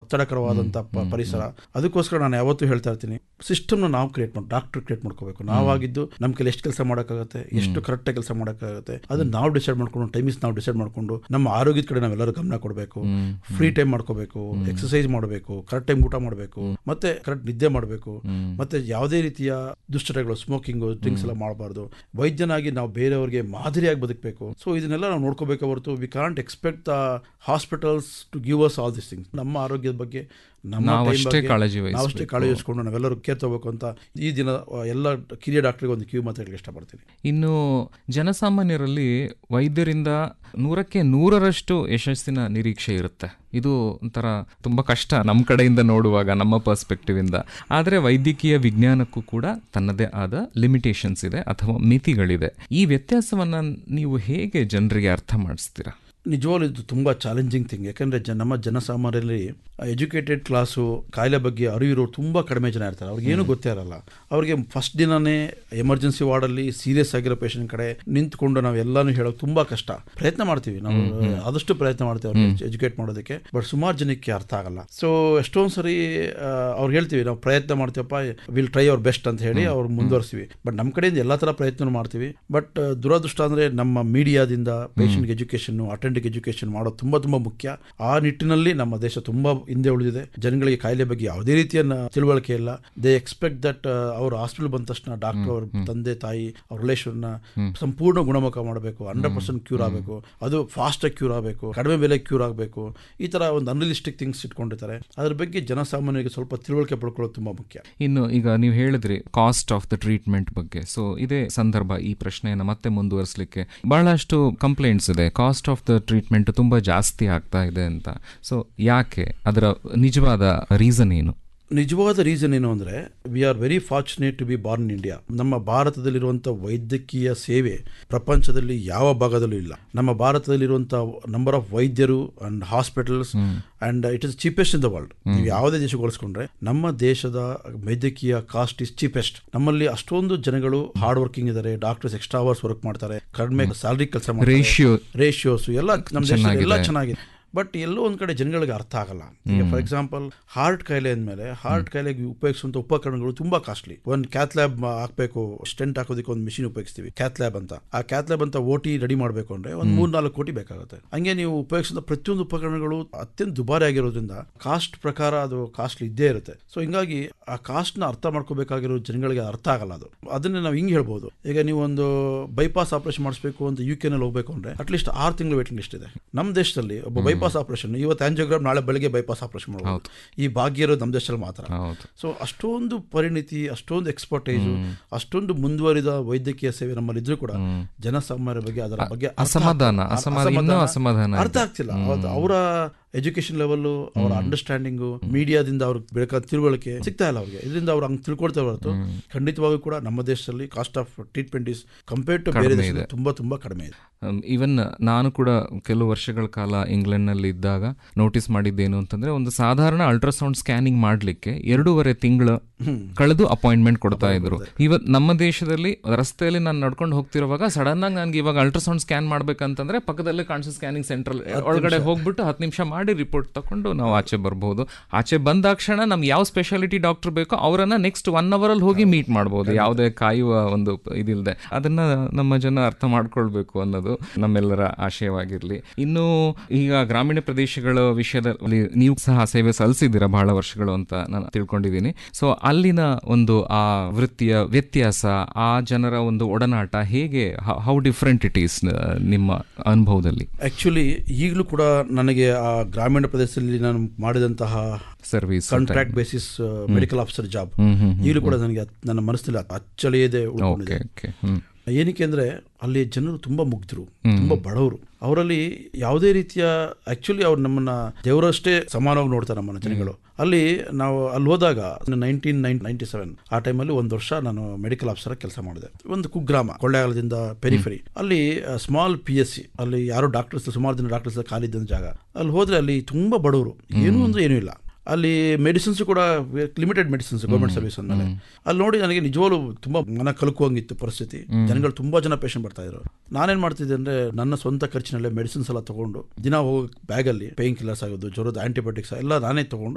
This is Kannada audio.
ಒತ್ತಡಕರವಾದಂಥ ಪ- ಪರಿಸರ ಅದಕ್ಕೋಸ್ಕರ ನಾನು ಯಾವತ್ತೂ ಹೇಳ್ತಾ ಇರ್ತೀನಿ ಸಿಸ್ಟಮ್ನ ನಾವು ಕ್ರಿಯೇಟ್ ಮಾಡಿ ಡಾಕ್ಟರ್ ಕ್ರಿಯೇಟ್ ಮಾಡ್ಕೋಬೇಕು ನಾವಾಗಿದ್ದು ನಮ್ಮ ಕೈಲಿ ಎಷ್ಟು ಕೆಲಸ ಮಾಡೋಕ್ಕಾಗುತ್ತೆ ಎಷ್ಟು ಕರೆಕ್ಟಾಗಿ ಕೆಲಸ ಮಾಡೋಕ್ಕಾಗುತ್ತೆ ಅದನ್ನ ನಾವು ಡಿಸೈಡ್ ಮಾಡ್ಕೊಂಡು ಟೈಮಿಂಗ್ಸ್ ನಾವು ಡಿಸೈಡ್ ಮಾಡ್ಕೊಂಡು ನಮ್ಮ ಆರೋಗ್ಯದ ಕಡೆ ನಾವೆಲ್ಲರೂ ಗಮನ ಕೊಡಬೇಕು ಫ್ರೀ ಟೈಮ್ ಮಾಡ್ಕೋಬೇಕು ಎಕ್ಸಸೈಸ್ ಮಾಡಬೇಕು ಕರೆಕ್ಟ್ ಟೈಮ್ ಊಟ ಮಾಡಬೇಕು ಮತ್ತೆ ಕರೆಕ್ಟ್ ನಿದ್ದೆ ಮಾಡಬೇಕು ಮತ್ತೆ ಯಾವುದೇ ರೀತಿಯ ದುಶ್ಚಟಗಳು ಸ್ಮೋಕಿಂಗು ಡ್ರಿಂಕ್ಸ್ ಎಲ್ಲ ಮಾಡಬಾರ್ದು ವೈದ್ಯನಾಗಿ ನಾವು ಬೇರೆಯವರಿಗೆ ಮಾದರಿಯಾಗಿ ಬದುಕಬೇಕು ಸೊ ಇದನ್ನೆಲ್ಲ ನಾವು ನೋಡ್ಕೋಬೇಕು ಹೊರತು we can't expect the hospitals to give us all this things ನಮ್ಮ ಆರೋಗ್ಯದ ಬಗ್ಗೆ ನಮ್ಮ ನಾವು time ಅಷ್ಟೇ ಬಗ್ಗೆ ಕಾಳಜಿ ನಾವು ಅಷ್ಟೇ ವಹಿಸ್ಬೇಕು. ಕಾಳಜಿ ವಹಿಸ್ಕೊಂಡು ನಾವೆಲ್ಲರೂ ಕೇರ್ ತಗೋಬೇಕು ಅಂತ ಈ ದಿನ ಆ, ಎಲ್ಲ ಕಿರಿಯ ಡಾಕ್ಟರ್ಗೆ ಒಂದು ಕಿವಿ ಮಾತಾಡಲಿಕ್ಕೆ ಇಷ್ಟಪಡ್ತೀನಿ ಇನ್ನು ಜನಸಾಮಾನ್ಯರಲ್ಲಿ ವೈದ್ಯರಿಂದ ನೂರಕ್ಕೆ ನೂರರಷ್ಟು ಯಶಸ್ಸಿನ ನಿರೀಕ್ಷೆ ಇರುತ್ತೆ ಇದು ಒಂಥರ ತುಂಬ ಕಷ್ಟ ನಮ್ಮ ಕಡೆಯಿಂದ ನೋಡುವಾಗ ನಮ್ಮ ಪರ್ಸ್ಪೆಕ್ಟಿವ್ ಇಂದ ಆದರೆ ವೈದ್ಯಕೀಯ ವಿಜ್ಞಾನಕ್ಕೂ ಕೂಡ ತನ್ನದೇ ಆದ ಲಿಮಿಟೇಷನ್ಸ್ ಇದೆ ಅಥವಾ ಮಿತಿಗಳಿದೆ ಈ ವ್ಯತ್ಯಾಸವನ್ನ ನೀವು ಹೇಗೆ ಜನರಿಗೆ ಅರ್ಥ ಮಾಡಿಸ್ತೀರಾ ನಿಜವಾಗ್ಲೂ ಇದು ತುಂಬ ಚಾಲೆಂಜಿಂಗ್ ಥಿಂಗ್ ಯಾಕಂದರೆ ಜನ ನಮ್ಮ ಜನಸಾಮಾನ್ಯರಲ್ಲಿ ಎಜುಕೇಟೆಡ್ ಕ್ಲಾಸು ಕಾಯಿಲೆ ಬಗ್ಗೆ ಅರಿವಿರೋರು ತುಂಬ ಕಡಿಮೆ ಜನ ಇರ್ತಾರೆ ಅವ್ರಿಗೆ ಏನೂ ಗೊತ್ತೇ ಇರಲ್ಲ ಅವ್ರಿಗೆ ಫಸ್ಟ್ ದಿನನೇ ಎಮರ್ಜೆನ್ಸಿ ವಾರ್ಡಲ್ಲಿ ಸೀರಿಯಸ್ ಆಗಿರೋ ಪೇಷಂಟ್ ಕಡೆ ನಿಂತ್ಕೊಂಡು ನಾವು ಎಲ್ಲಾನು ಹೇಳೋಕೆ ತುಂಬ ಕಷ್ಟ ಪ್ರಯತ್ನ ಮಾಡ್ತೀವಿ ನಾವು ಆದಷ್ಟು ಪ್ರಯತ್ನ ಮಾಡ್ತೀವಿ ಅವ್ರಿಗೆ ಎಜುಕೇಟ್ ಮಾಡೋದಕ್ಕೆ ಬಟ್ ಸುಮಾರು ಜನಕ್ಕೆ ಅರ್ಥ ಆಗಲ್ಲ ಸೊ ಎಷ್ಟೊಂದು ಸರಿ ಆ, ಅವ್ರು ಹೇಳ್ತೀವಿ ನಾವು ಪ್ರಯತ್ನ ಮಾಡ್ತೀವಪ್ಪ ವಿಲ್ ಟ್ರೈ ಅವ್ರ ಬೆಸ್ಟ್ ಅಂತ ಹೇಳಿ ಅವ್ರು ಮುಂದುವರಿಸ್ತೀವಿ ಬಟ್ ನಮ್ಮ ಕಡೆಯಿಂದ ಎಲ್ಲ ಥರ ಪ್ರಯತ್ನ ಮಾಡ್ತೀವಿ ಬಟ್ ದುರದೃಷ್ಟ ಅಂದರೆ ನಮ್ಮ ಮೀಡಿಯಾದಿಂದ ಪೇಷಂಟ್ಗೆ ಎಜುಕೇಷನ್ ಅಟೆಂಡಿಗೆ ಎಜುಕೇಷನ್ ಮಾಡೋದು ತುಂಬ ತುಂಬ ಮುಖ್ಯ ಆ ನಿಟ್ಟಿನಲ್ಲಿ ನಮ್ಮ ದೇಶ ತುಂಬ ಹಿಂದೆ ಉಳಿದಿದೆ ಜನಗಳಿಗೆ ಕಾಯಿಲೆ ಬಗ್ಗೆ ಯಾವುದೇ ರೀತಿಯ ನ- ತಿಳುವಳಿಕೆ ಇಲ್ಲ ದೇ ಎಕ್ಸ್ಪೆಕ್ಟ್ ದಟ್ ಅವ್ರ ಹಾಸ್ಪಿಟಲ್ ಬಂದ ತಕ್ಷಣ ಡಾಕ್ಟರ್ ಅವ್ರ ತಂದೆ ತಾಯಿ ಅವ್ರ ರಿಲೇಷನ್ನ ಸಂಪೂರ್ಣ ಗುಣಮುಖ ಮಾಡಬೇಕು ಹಂಡ್ರೆಡ್ ಪರ್ಸೆಂಟ್ ಕ್ಯೂರ್ ಆಗಬೇಕು ಅದು ಫಾಸ್ಟಾಗಿ ಕ್ಯೂರ್ ಆಗಬೇಕು ಕಡಿಮೆ ಬೆಲೆ ಕ್ಯೂರ್ ಆಗಬೇಕು ಈ ಥರ ಒಂದು ಅನ್ರಿಲಿಸ್ಟಿಕ್ ಥಿಂಗ್ಸ್ ಇಟ್ಕೊಂಡಿರ್ತಾರೆ ಅದ್ರ ಬಗ್ಗೆ ಜನಸಾಮಾನ್ಯರಿಗೆ ಸ್ವಲ್ಪ ತಿಳುವಳಿಕೆ ಪಡ್ಕೊಳ್ಳೋದು ತುಂಬ ಮುಖ್ಯ ಇನ್ನು ಈಗ ನೀವು ಹೇಳಿದ್ರಿ ಕಾಸ್ಟ್ ಆಫ್ ದ ಟ್ರೀಟ್ಮೆಂಟ್ ಬಗ್ಗೆ ಸೊ ಇದೇ ಸಂದರ್ಭ ಈ ಪ್ರಶ್ನೆಯನ್ನು ಮತ್ತೆ ಮುಂದುವರಿಸಲಿಕ್ಕೆ ಬಹಳಷ್ಟು ಕಂಪ್ಲೇಂಟ್ಸ್ ಇದೆ ಕಾಸ್ಟ್ ಆಫ್ ದ ಟ್ರೀಟ್ಮೆಂಟ್ ತುಂಬಾ ಜಾಸ್ತಿ ಆಗ್ತಾ ಇದೆ ಅಂತ ಸೊ ಯಾಕೆ ಅದರ ನಿಜವಾದ ರೀಸನ್ ಏನು ನಿಜವಾದ ರೀಸನ್ ಏನು ಅಂದರೆ we are very fortunate to be born in India ನಮ್ಮ ಭಾರತದಲ್ಲಿರುವಂಥ ವೈದ್ಯಕೀಯ ಸೇವೆ ಪ್ರಪಂಚದಲ್ಲಿ ಯಾವ ಭಾಗದಲ್ಲೂ ಇಲ್ಲ ನಮ್ಮ ಭಾರತದಲ್ಲಿರುವಂಥ ನಂಬರ್ ಆಫ್ ವೈದ್ಯರು and hospitals and it is cheapest in the world ನೀವು ಯಾವುದೇ ದೇಶಕ್ಕೆ ಹೋಲಿಸ್ಕೊಂಡ್ರೆ ನಮ್ಮ ದೇಶದ ವೈದ್ಯಕೀಯ ಕಾಸ್ಟ್ ಇಸ್ ಚೀಪೆಸ್ಟ್ ನಮ್ಮಲ್ಲಿ ಅಷ್ಟೊಂದು ಜನಗಳು ಹಾರ್ಡ್ ವರ್ಕಿಂಗ್ ಇದ್ದಾರೆ ಡಾಕ್ಟರ್ಸ್ ಎಕ್ಸ್ಟ್ರಾ ಅವರ್ಸ್ ವರ್ಕ್ ಮಾಡ್ತಾರೆ ಕಡಿಮೆ ಸ್ಯಾಲರಿ ಕೆಲಸ ಮಾಡ್ತಾರೆ ರೇಷಿಯೋ ರೇಷಿಯೋಸ್ ಎಲ್ಲ ನಮ್ಮ ದೇಶದಲ್ಲಿ ಎಲ್ಲ ಚೆನ್ನಾಗಿದೆ ಬಟ್ ಎಲ್ಲೋ ಒಂದ್ ಕಡೆ ಜನಗಳಿಗೆ ಅರ್ಥ ಆಗಲ್ಲ ಈಗ ಫಾರ್ ಎಕ್ಸಾಂಪಲ್ ಹಾರ್ಟ್ ಕಾಯಿಲೆ ಅಂದಮೇಲೆ ಹಾರ್ಟ್ ಕಾಯಿಲೆಗೆ ಉಪಯೋಗಿಸುವಂತ ಉಪಕರಣಗಳು ತುಂಬಾ ಕಾಸ್ಟ್ಲಿ ಒಂದು ಕ್ಯಾತ್ ಲ್ಯಾಬ್ ಹಾಕ್ಬೇಕು ಸ್ಟೆಂಟ್ ಹಾಕೋದಕ್ಕೆ ಒಂದು ಮಿಷಿನ್ ಉಪಯೋಗಿಸ್ತೀವಿ ಕ್ಯಾತ್ ಲ್ಯಾಬ್ ಅಂತ ಆ ಕ್ಯಾತ್ ಲ್ಯಾಬ್ ಅಂತ ಓಟಿ ರೆಡಿ ಮಾಡಬೇಕು ಅಂದ್ರೆ ಒಂದು ಮೂರ್ ನಾಲ್ಕು ಕೋಟಿ ಬೇಕಾಗುತ್ತೆ ಹಂಗೆ ನೀವು ಉಪಯೋಗಿಸಿದ ಪ್ರತಿಯೊಂದು ಉಪಕರಣಗಳು ಅತ್ಯಂತ ದುಬಾರಿ ಆಗಿರೋದ್ರಿಂದ ಕಾಸ್ಟ್ ಪ್ರಕಾರ ಅದು ಕಾಸ್ಟ್ಲಿ ಇದ್ದೇ ಇರುತ್ತೆ ಸೊ ಹಿಂಗಾಗಿ ಆ ಕಾಸ್ಟ್ ನ ಅರ್ಥ ಮಾಡ್ಕೋಬೇಕಾಗಿರೋ ಜನಗಳಿಗೆ ಅರ್ಥ ಆಗಲ್ಲ ಅದು ಅದನ್ನ ನಾವು ಹಿಂಗೆ ಹೇಳ್ಬೋದು ಈಗ ನೀವು ಒಂದು ಬೈಪಾಸ್ ಆಪರೇಷನ್ ಮಾಡಿಸ್ಬೇಕು ಅಂತ ಯು ನಲ್ಲಿ ಹೋಗ್ಬೇಕು ಅಂದ್ರೆ ಅಟ್ಲೀಸ್ಟ್ ಆರು ತಿಂಗಳು ವೇಟಿಂಗ್ ಲಿಸ್ಟ್ ಇದೆ ನಮ್ಮ ದೇಶದಲ್ಲಿ ಒಬ್ಬ ಬೈಪಾಸ್ ಆಪರೇಷನ್ ಇವತ್ತು ಆಂಜಿಯೋಗ್ರಾಮ್ ನಾಳೆ ಬೆಳಗ್ಗೆ ಬೈಪಾಸ್ ಆಪರೇಷನ್ ಮಾಡಬಹುದು ಈ ಭಾಗ್ಯ ಇರೋದು ನಮ್ಮ ದೇಶದಲ್ಲಿ ಮಾತ್ರ ಹೌದು ಸೊ ಅಷ್ಟೊಂದು ಪರಿಣಿತಿ ಅಷ್ಟೊಂದು ಎಕ್ಸ್ಪರ್ಟೈಸು ಅಷ್ಟೊಂದು ಮುಂದುವರಿದ ವೈದ್ಯಕೀಯ ಸೇವೆ ನಮ್ಮಲ್ಲಿ ಇದ್ರೂ ಕೂಡ ಜನಸಾಮಾನ್ಯರ ಬಗ್ಗೆ ಅದರ ಬಗ್ಗೆ ಅರ್ಥ ಅಸಮಾಧಾನ, ಆಗ್ತಿಲ್ಲ. ಅಸಮಾಧಾನ, ಇನ್ನೂ ಅಸಮಾಧಾನ ಇದೆ. ಅರ್ಥ ಆಗ್ತಿಲ್ಲ ಅವತ್ತು ಅವರ ಎಜುಕೇಶನ್ ಲೆವೆಲ್ ಅವರ ಅಂಡರ್ಸ್ಟ್ಯಾಂಡಿಂಗು ಮೀಡಿಯಾದಿಂದ ಅವ್ರಿಗೆ ಬೇಕಾದ ತಿಳುವಳಿಕೆ ಸಿಗ್ತಾ ಇಲ್ಲ ಅವ್ರಿಗೆ ಇದರಿಂದ ಅವ್ರು ಹಂಗೆ ತಿಳ್ಕೊಳ್ತಾ ಹೊರತು ಖಂಡಿತವಾಗೂ ಕೂಡ ನಮ್ಮ ದೇಶದಲ್ಲಿ cost of treatment is compared to ಬೇರೆ ದೇಶದಲ್ಲಿ ತುಂಬಾ ತುಂಬಾ ಕಡಿಮೆ ಇದೆ ಈವನ್ ನಾನು ಕೂಡ ಕೆಲವು ವರ್ಷಗಳ ಕಾಲ ಇಂಗ್ಲೆಂಡ್ನಲ್ಲಿ ಇದ್ದಾಗ ನೋಟಿಸ್ ಮಾಡಿದ್ದೇನು ಅಂತಂದ್ರೆ ಒಂದು ಸಾಧಾರಣ ಅಲ್ಟ್ರಾಸೌಂಡ್ ಸ್ಕ್ಯಾನಿಂಗ್ ಮಾಡಲಿಕ್ಕೆ ಎರಡೂವರೆ ತಿಂಗಳು ಕಳೆದು ಅಪಾಯಿಂಟ್ಮೆಂಟ್ ಕೊಡ್ತಾ ಇದ್ರು ಇವತ್ ನಮ್ಮ ದೇಶದಲ್ಲಿ ರಸ್ತೆಯಲ್ಲಿ ನಾನು ನಡ್ಕೊಂಡು ಹೋಗ್ತಿರುವಾಗ ಸಡನ್ ಆಗಿ ನನಗೆ ಇವಾಗ ಅಲ್ಟ್ರಾಸೌಂಡ್ ಸ್ಕ್ಯಾನ್ ಮಾಡ್ಬೇಕಂತಂದ್ರೆ ಪಕ್ಕದಲ್ಲೇ ಕಾಣಿಸೋ ಸ್ಕ್ಯಾನಿಂಗ್ ಸೆಂಟ್ರಲ್ ಒಳಗಡೆ ಹೋಗ್ಬಿಟ್ಟು ಹತ್ತು ನಿಮಿಷ ಮಾಡಿ ರಿಪೋರ್ಟ್ ತಕೊಂಡು ನಾವು ಆಚೆ ಬರ್ಬೋದು ಆಚೆ ಬಂದಾಕ್ಷಣ ನಮ್ಗೆ ಯಾವ ಸ್ಪೆಷಾಲಿಟಿ ಡಾಕ್ಟರ್ ಬೇಕೋ ಅವರನ್ನ ನೆಕ್ಸ್ಟ್ ಒನ್ ಅವರ್ ಅಲ್ಲಿ ಹೋಗಿ ಮೀಟ್ ಮಾಡ್ಬೋದು ಯಾವುದೇ ಕಾಯುವ ಒಂದು ಇದಿಲ್ಲದೆ ಅದನ್ನ ನಮ್ಮ ಜನ ಅರ್ಥ ಮಾಡ್ಕೊಳ್ಬೇಕು ಅನ್ನೋದು ನಮ್ಮೆಲ್ಲರ ಆಶಯವಾಗಿರ್ಲಿ ಇನ್ನು ಈಗ ಗ್ರಾಮೀಣ ಪ್ರದೇಶಗಳ ವಿಷಯದಲ್ಲಿ ನೀವು ಸಹ ಸೇವೆ ಸಲ್ಲಿಸಿದ್ದೀರಾ ಬಹಳ ವರ್ಷಗಳು ಅಂತ ನಾನು ತಿಳ್ಕೊಂಡಿದ್ದೀನಿ ಸೊ ಅಲ್ಲಿನ ಒಂದು ಆ ವೃತ್ತಿಯ ವ್ಯತ್ಯಾಸ ಆ ಜನರ ಒಂದು ಒಡನಾಟ ಹೇಗೆ ಹೌ ಡಿಫ್ರೆಂಟ್ ಇಟ್ ಈಸ್ ನಿಮ್ಮ ಅನುಭವದಲ್ಲಿ ಆಕ್ಚುಲಿ ಈಗಲೂ ಕೂಡ ನನಗೆ ಆ ಗ್ರಾಮೀಣ ಪ್ರದೇಶದಲ್ಲಿ ನಾನು ಮಾಡಿದಂತಹ service contract basis medical officer job ಈಗಲೂ ಕೂಡ ನನಗೆ ಅತ್- ನನ್ನ ಮನಸ್ಸಲ್ಲಿ ಅಚ್ಚಳಿಯದೆ ಉಳ್ಕೊಂಡಿದೆ ಓಕೆ ಓಕೆ ಹ್ಮ್ ಏನಕ್ಕೆ ಅಂದ್ರೆ ಅಲ್ಲಿ ಜನರು ತುಂಬಾ ಮುಗ್ಧರು ತುಂಬಾ ಬಡವರು ಅವರಲ್ಲಿ ಯಾವುದೇ ರೀತಿಯ ಆಕ್ಚುಲಿ ಅವ್ರು ನಮ್ಮನ್ನ ದೇವರಷ್ಟೇ ಸಮಾನವಾಗಿ ನೋಡ್ತಾರೆ ನಮ್ಮನ್ನ ಜನಗಳು ಅಲ್ಲಿ ನಾವು ಅಲ್ಲಿ ಹೋದಾಗ ನೈನ್ಟೀನ್ ನೈನ್ ನೈನ್ಟಿ ಸೆವೆನ್ ಆ ಟೈಮಲ್ಲಿ ಒಂದು ವರ್ಷ ನಾನು ಮೆಡಿಕಲ್ ಆಫೀಸರ್ ಕೆಲಸ ಮಾಡಿದೆ ಒಂದು ಕುಗ್ರಾಮ ಕೊಳ್ಳೇಗಾಲದಿಂದ ಪೆರಿಫೆರಿ ಅಲ್ಲಿ ಸ್ಮಾಲ್ ಪಿ ಎಸ್ ಸಿ ಅಲ್ಲಿ ಯಾರು ಡಾಕ್ಟರ್ಸ್ ಸುಮಾರು ಜನ ಡಾಕ್ಟರ್ಸ್ ಖಾಲಿ ಇದ್ದಂತ ಜಾಗ ಅಲ್ಲಿ ಹೋದ್ರೆ ಅಲ್ಲಿ ತುಂಬಾ ಬಡವರು ಏನೂ ಅಂದ್ರೆ ಏನೂ ಇಲ್ಲ ಅಲ್ಲಿ ಮೆಡಿಸಿನ್ಸ್ ಕೂಡ ಲಿಮಿಟೆಡ್ ಮೆಡಿಸಿನ್ಸ್ ಗೌರ್ಮೆಂಟ್ ಸರ್ವಿಸ್ ಅಂದಮೇಲೆ ಅಲ್ಲಿ ನೋಡಿ ನನಗೆ ನಿಜವಾಗ್ಲೂ ತುಂಬಾ ಮನ ಕಲ್ಕುವಂಗಿತ್ತು ಪರಿಸ್ಥಿತಿ ಜನಗಳು ತುಂಬಾ ಜನ ಪೇಷಂಟ್ ಬರ್ತಾ ಇದ್ರು ನಾನೇನ್ ಮಾಡ್ತಿದ್ದೆ ಅಂದ್ರೆ ನನ್ನ ಸ್ವಂತ ಖರ್ಚಿನಲ್ಲೇ ಮೆಡಿಸಿನ್ಸ್ ಎಲ್ಲ ತಗೊಂಡು ದಿನ ಹೋಗಿ ಬ್ಯಾಗಲ್ಲಿ ಪೇನ್ ಕಿಲ್ಲರ್ಸ್ ಆಗೋದು ಜ್ವರದ ಆಂಟಿಬಯೋಟಿಕ್ಸ್ ಎಲ್ಲ ನಾನೇ ತಗೊಂಡು